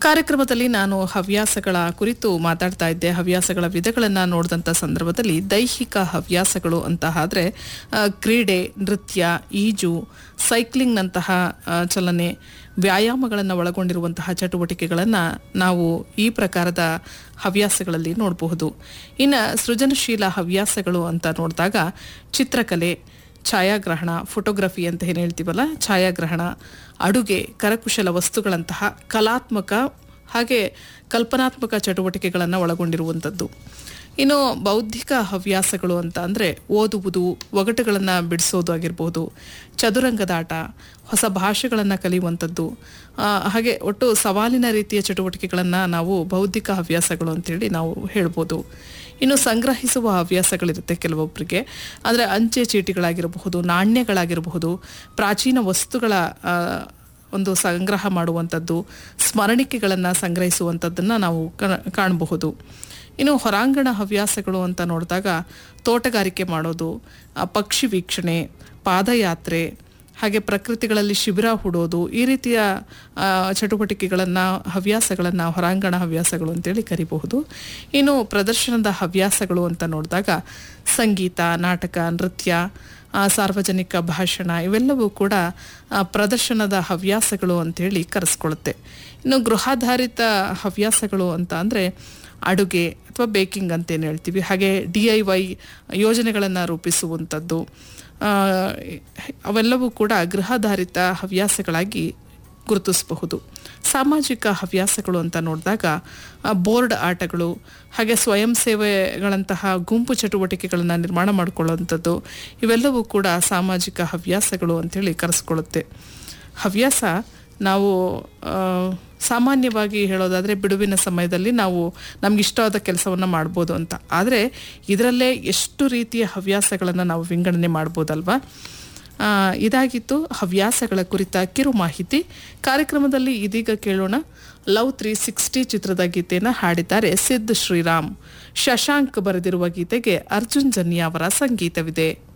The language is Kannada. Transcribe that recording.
ಕಾರ್ಯಕ್ರಮದಲ್ಲಿ ನಾನು ಹವ್ಯಾಸಗಳ ಕುರಿತು ಮಾತಾಡ್ತಾ ಇದ್ದೆ ಹವ್ಯಾಸಗಳ ವಿಧಗಳನ್ನು ನೋಡಿದಂಥ ಸಂದರ್ಭದಲ್ಲಿ ದೈಹಿಕ ಹವ್ಯಾಸಗಳು ಅಂತ ಆದ್ರೆ ಆ, ಕ್ರೀಡೆ ನೃತ್ಯ ಈಜು ಸೈಕ್ಲಿಂಗ್ನಂತಹ ಆ, ಚಲನೆ ವ್ಯಾಯಾಮಗಳನ್ನು ಒಳಗೊಂಡಿರುವಂತಹ ಚಟುವಟಿಕೆಗಳನ್ನು ನಾವು ಈ ಪ್ರಕಾರದ ಹವ್ಯಾಸಗಳಲ್ಲಿ ನೋಡಬಹುದು ಇನ್ನು ಸೃಜನಶೀಲ ಹವ್ಯಾಸಗಳು ಅಂತ ನೋಡಿದಾಗ ಚಿತ್ರಕಲೆ ಛಾಯಾಗ್ರಹಣ ಫೋಟೋಗ್ರಫಿ ಅಂತ ಏನು ಹೇಳ್ತೀವಲ್ಲ ಛಾಯಾಗ್ರಹಣ ಅಡುಗೆ ಕರಕುಶಲ ವಸ್ತುಗಳಂತಹ ಕಲಾತ್ಮಕ ಹಾಗೆ ಕಲ್ಪನಾತ್ಮಕ ಚಟುವಟಿಕೆಗಳನ್ನು ಒಳಗೊಂಡಿರುವಂಥದ್ದು ಇನ್ನು ಬೌದ್ಧಿಕ ಹವ್ಯಾಸಗಳು ಅಂತ ಅಂದರೆ ಓದುವುದು ಒಗಟುಗಳನ್ನು ಬಿಡಿಸೋದು ಆಗಿರ್ಬೋದು ಚದುರಂಗದಾಟ ಹೊಸ ಭಾಷೆಗಳನ್ನು ಕಲಿಯುವಂಥದ್ದು ಆ, ಹಾಗೆ ಒಟ್ಟು ಸವಾಲಿನ ರೀತಿಯ ಚಟುವಟಿಕೆಗಳನ್ನು ನಾವು ಬೌದ್ಧಿಕ ಹವ್ಯಾಸಗಳು ಅಂತೇಳಿ ನಾವು ಹೇಳ್ಬೋದು ಇನ್ನು ಸಂಗ್ರಹಿಸುವ ಹವ್ಯಾಸಗಳಿರುತ್ತೆ ಕೆಲವೊಬ್ಬರಿಗೆ ಅಂದರೆ ಅಂಚೆ ಚೀಟಿಗಳಾಗಿರಬಹುದು ನಾಣ್ಯಗಳಾಗಿರಬಹುದು ಪ್ರಾಚೀನ ವಸ್ತುಗಳ ಆ, ಒಂದು ಸಂಗ್ರಹ ಮಾಡುವಂಥದ್ದು ಸ್ಮರಣಿಕೆಗಳನ್ನು ಸಂಗ್ರಹಿಸುವಂಥದ್ದನ್ನು ನಾವು ಕಣ- ಕಾಣಬಹುದು ಇನ್ನು ಹೊರಾಂಗಣ ಹವ್ಯಾಸಗಳು ಅಂತ ನೋಡಿದಾಗ ತೋಟಗಾರಿಕೆ ಮಾಡೋದು ಆ, ಪಕ್ಷಿ ವೀಕ್ಷಣೆ ಪಾದಯಾತ್ರೆ ಹಾಗೆ ಪ್ರಕೃತಿಗಳಲ್ಲಿ ಶಿಬಿರ ಹೂಡೋದು ಈ ರೀತಿಯ ಆ, ಚಟುವಟಿಕೆಗಳನ್ನು ಹವ್ಯಾಸಗಳನ್ನು ಹೊರಾಂಗಣ ಹವ್ಯಾಸಗಳು ಅಂತೇಳಿ ಕರಿಬಹುದು ಇನ್ನು ಪ್ರದರ್ಶನದ ಹವ್ಯಾಸಗಳು ಅಂತ ನೋಡಿದಾಗ ಸಂಗೀತ ನಾಟಕ ನೃತ್ಯ ಆ, ಸಾರ್ವಜನಿಕ ಭಾಷಣ ಇವೆಲ್ಲವೂ ಕೂಡ ಆ, ಪ್ರದರ್ಶನದ ಹವ್ಯಾಸಗಳು ಅಂತೇಳಿ ಕರೆಸ್ಕೊಳ್ಳುತ್ತೆ ಇನ್ನು ಗೃಹಾಧಾರಿತ ಹವ್ಯಾಸಗಳು ಅಂತ ಅಂದರೆ ಅಡುಗೆ ಅಥವಾ ಬೇಕಿಂಗ್ ಅಂತ ಏನು ಹೇಳ್ತೀವಿ ಹಾಗೆ ಡಿ ಐ ವೈ ಯೋಜನೆಗಳನ್ನು ರೂಪಿಸುವಂಥದ್ದು ಆ, ಅವೆಲ್ಲವೂ ಕೂಡ ಗೃಹಾಧಾರಿತ ಹವ್ಯಾಸಗಳಾಗಿ ಗುರುತಿಸಬಹುದು ಸಾಮಾಜಿಕ ಹವ್ಯಾಸಗಳು ಅಂತ ನೋಡಿದಾಗ ಆ, ಬೋರ್ಡ್ ಆಟಗಳು ಹಾಗೆ ಸ್ವಯಂ ಸೇವೆಗಳಂತಹ ಗುಂಪು ಚಟುವಟಿಕೆಗಳನ್ನು ನಿರ್ಮಾಣ ಮಾಡಿಕೊಳ್ಳುವಂಥದ್ದು ಇವೆಲ್ಲವೂ ಕೂಡ ಸಾಮಾಜಿಕ ಹವ್ಯಾಸಗಳು ಅಂತೇಳಿ ಕರೆಸ್ಕೊಳ್ಳುತ್ತೆ ಹವ್ಯಾಸ ನಾವು ಆ, ಸಾಮಾನ್ಯವಾಗಿ ಹೇಳೋದಾದರೆ ಬಿಡುವಿನ ಸಮಯದಲ್ಲಿ ನಾವು ನಮ್ಗೆ ಇಷ್ಟವಾದ ಕೆಲಸವನ್ನು ಮಾಡ್ಬೋದು ಅಂತ ಆದರೆ ಇದರಲ್ಲೇ ಎಷ್ಟು ರೀತಿಯ ಹವ್ಯಾಸಗಳನ್ನು ನಾವು ವಿಂಗಡಣೆ ಮಾಡ್ಬೋದಲ್ವಾ ಆ, ಇದಾಗಿತ್ತು ಹವ್ಯಾಸಗಳ ಕುರಿತ ಕಿರು ಮಾಹಿತಿ ಕಾರ್ಯಕ್ರಮದಲ್ಲಿ ಇದೀಗ ಕೇಳೋಣ ಲವ್ ತ್ರೀ ಸಿಕ್ಸ್ಟಿ ಚಿತ್ರದ ಗೀತೆಯನ್ನು ಹಾಡಿದ್ದಾರೆ ಸಿದ್ ಶ್ರೀರಾಮ್ ಶಶಾಂಕ್ ಬರೆದಿರುವ ಗೀತೆಗೆ ಅರ್ಜುನ್ ಜನ್ಯ ಅವರ ಸಂಗೀತವಿದೆ